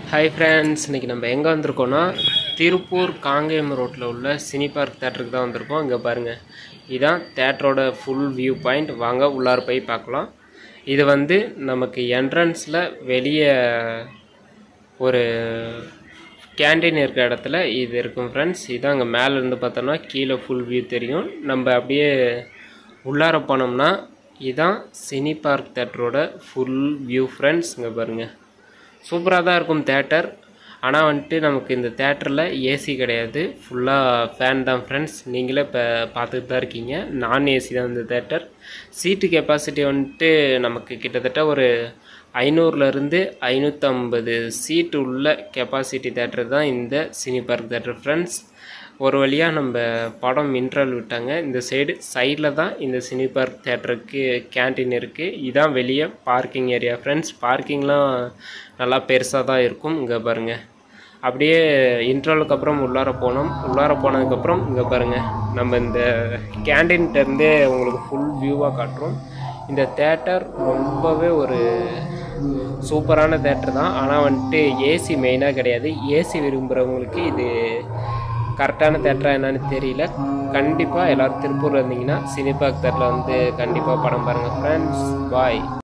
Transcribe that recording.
hi friends இன்றைக்கி நம்ம எங்கே வந்திருக்கோன்னா திருப்பூர் காங்கேயம் ரோட்டில் உள்ள சினி பார்க் தேட்டருக்கு தான் வந்திருக்கோம் இங்கே பாருங்கள் இதுதான் தேட்டரோட ஃபுல் வியூ பாயிண்ட் வாங்க உள்ளார போய் பார்க்கலாம் இது வந்து நமக்கு என்ட்ரன்ஸில் வெளியே ஒரு கேண்டீன் இருக்கிற இடத்துல இது இருக்கும் ஃப்ரெண்ட்ஸ் இதான் அங்கே மேலே இருந்து பார்த்தோம்னா கீழே ஃபுல் வியூ தெரியும் நம்ம அப்படியே உள்ளார போனோம்னா இதுதான் சினி பார்க் தேட்டரோட ஃபுல் வியூ ஃப்ரெண்ட்ஸ் இங்கே பாருங்கள் சூப்பராக தான் இருக்கும் தேட்டர் ஆனால் வந்துட்டு நமக்கு இந்த தேட்டரில் ஏசி கிடையாது ஃபுல்லாக ஃபேன் தான் ஃப்ரெண்ட்ஸ் நீங்களே இப்போ பார்த்துட்டு தான் இருக்கீங்க நான் ஏசி தான் இந்த தேட்டர் சீட்டு கெப்பாசிட்டி வந்துட்டு நமக்கு கிட்டத்தட்ட ஒரு ஐநூறுலேருந்து ஐநூற்றம்பது சீட்டு உள்ள கெப்பாசிட்டி தேட்டர் தான் இந்த சினி பார்க் தேட்டர் ஃப்ரெண்ட்ஸ் ஒரு வழியாக நம்ம படம் இன்ட்ரல் விட்டாங்க இந்த சைடு சைடில் தான் இந்த சினி பார்க் தேட்டருக்கு கேன்டீன் இருக்குது இதான் வெளியே பார்க்கிங் ஏரியா ஃப்ரெண்ட்ஸ் பார்க்கிங்லாம் நல்லா பெருசாக தான் இருக்கும் இங்கே பாருங்கள் அப்படியே இன்ட்ரலுக்கு அப்புறம் உள்ளார போனோம் உள்ளார போனதுக்கப்புறம் இங்கே பாருங்கள் நம்ம இந்த கேன்டீன்கிட்டருந்தே உங்களுக்கு ஃபுல் வியூவாக காட்டுறோம் இந்த தேட்டர் ரொம்பவே ஒரு சூப்பரான தேட்டர் தான் ஆனால் வந்துட்டு ஏசி மெயினாக கிடையாது ஏசி விரும்புகிறவங்களுக்கு இது கரெக்டான தேட்டரா என்னன்னு தெரியல கண்டிப்பாக எல்லோரும் திருப்பூர் வந்தீங்கன்னா சினிபாக் தேட்டரில் வந்து கண்டிப்பாக படம் பாருங்கள் ஃப்ரெண்ட்ஸ் பாய்